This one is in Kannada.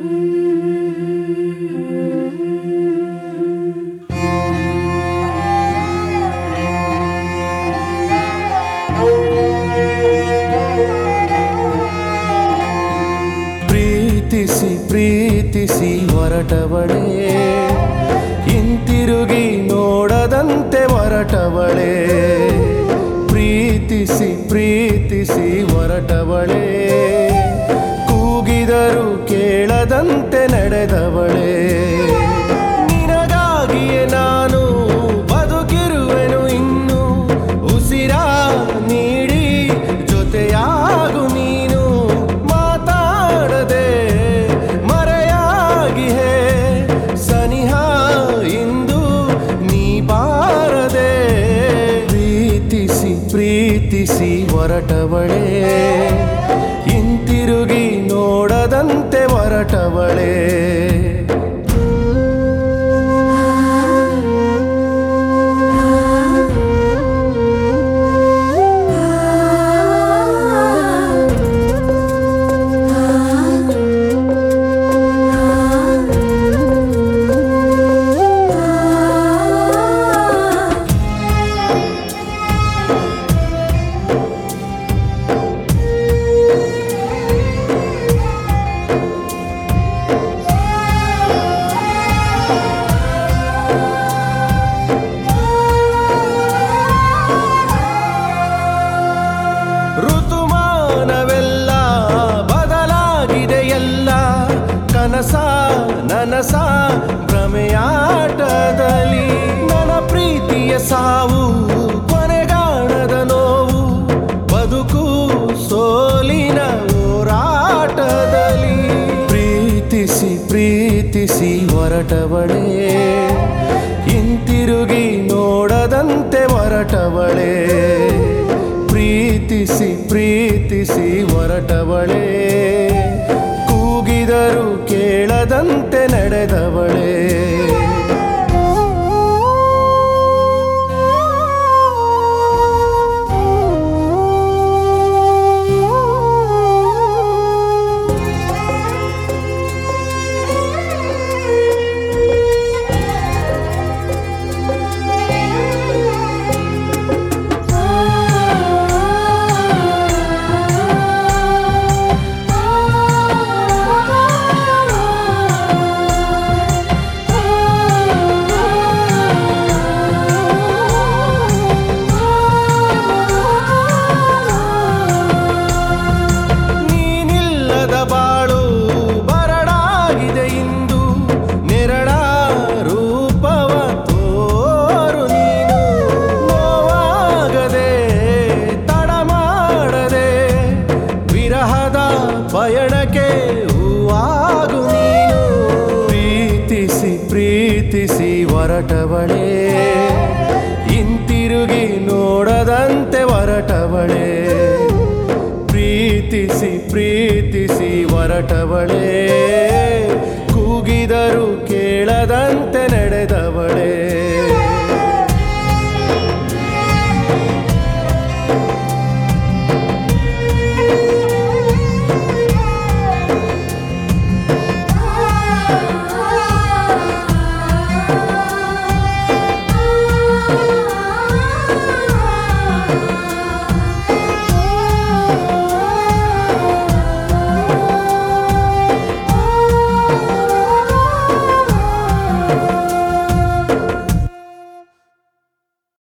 ಪ್ರೀತಿಸಿ ಪ್ರೀತಿಸಿ ಹೊರಟವಳೇ ಹಿಂತಿರುಗಿ ನೋಡದಂತೆ ಹೊರಟವಳೇ ಪ್ರೀತಿಸಿ ಪ್ರೀತಿಸಿ ಹೊರಟವಳೇ ಕೂಗಿದರು ಕೇಳದಂತೆ ನಡೆದವಳೇ ನಿನಗಾಗಿಯೇ ನಾನು ಬದುಕಿರುವೆನು ಇನ್ನು ಉಸಿರ ನೀಡಿ ಜೊತೆಯಾಗು ನೀನು ಮಾತಾಡದೆ ಮರೆಯಾಗಿಹೇ ಸನಿಹ ಇಂದು ನೀ ಬಾರದೆ ಪ್ರೀತಿಸಿ ಪ್ರೀತಿಸಿ ಹೊರಟವಳೇ ಹಿಂತಿರುಗಿ ನೋಡದಂತೆ ಹೊರಟವಳೇ ಋತುಮಾನವೆಲ್ಲ ಬದಲಾಗಿದೆ ಎಲ್ಲ ಕನಸ ನನಸ ಭ್ರಮೆಯಾಟದಲ್ಲಿ ನನ್ನ ಪ್ರೀತಿಯ ಸಾವು ಕೊನೆಗಾಣದ ನೋವು ಬದುಕು ಸೋಲಿನ ಹೋರಾಟದಲ್ಲಿ ಪ್ರೀತಿಸಿ ಪ್ರೀತಿಸಿ ಹೊರಟವಳೇ ಹಿಂತಿರುಗಿ ನೋಡದಂತೆ ಹೊರಟವಳೇ ಪ್ರೀತಿಸಿ ಪ್ರೀತಿಸಿ ಹೊರಟವಳೇ ಕೂಗಿದರು ಕೇಳದಂತೆ ನಡೆದವಳೇ ನೀನಿಲ್ಲದ ಬಾಳು ಬರಡಾಗಿದೆ ಇಂದು ನೆರಳ ರೂಪವ ತೋರು ನೀನು ನೋವಾಗದೆ ತಡ ಮಾಡದೆ ವಿರಹದ ಪಯಣಕ್ಕೆ ಹೂವಾಗು ನೀನು ಪ್ರೀತಿಸಿ ಪ್ರೀತಿಸಿ ಹೊರಟವಳೇ ಹಿಂತಿರುಗಿ ನೋಡದಂತೆ ಹೊರಟವಳೇ ಪ್ರೀತಿಸಿ ಪ್ರೀತಿಸಿ ಹೊರಟವಳೇ ಕೂಗಿದರು ಕೇಳದಂತೆ ನಡೆದವಳೇ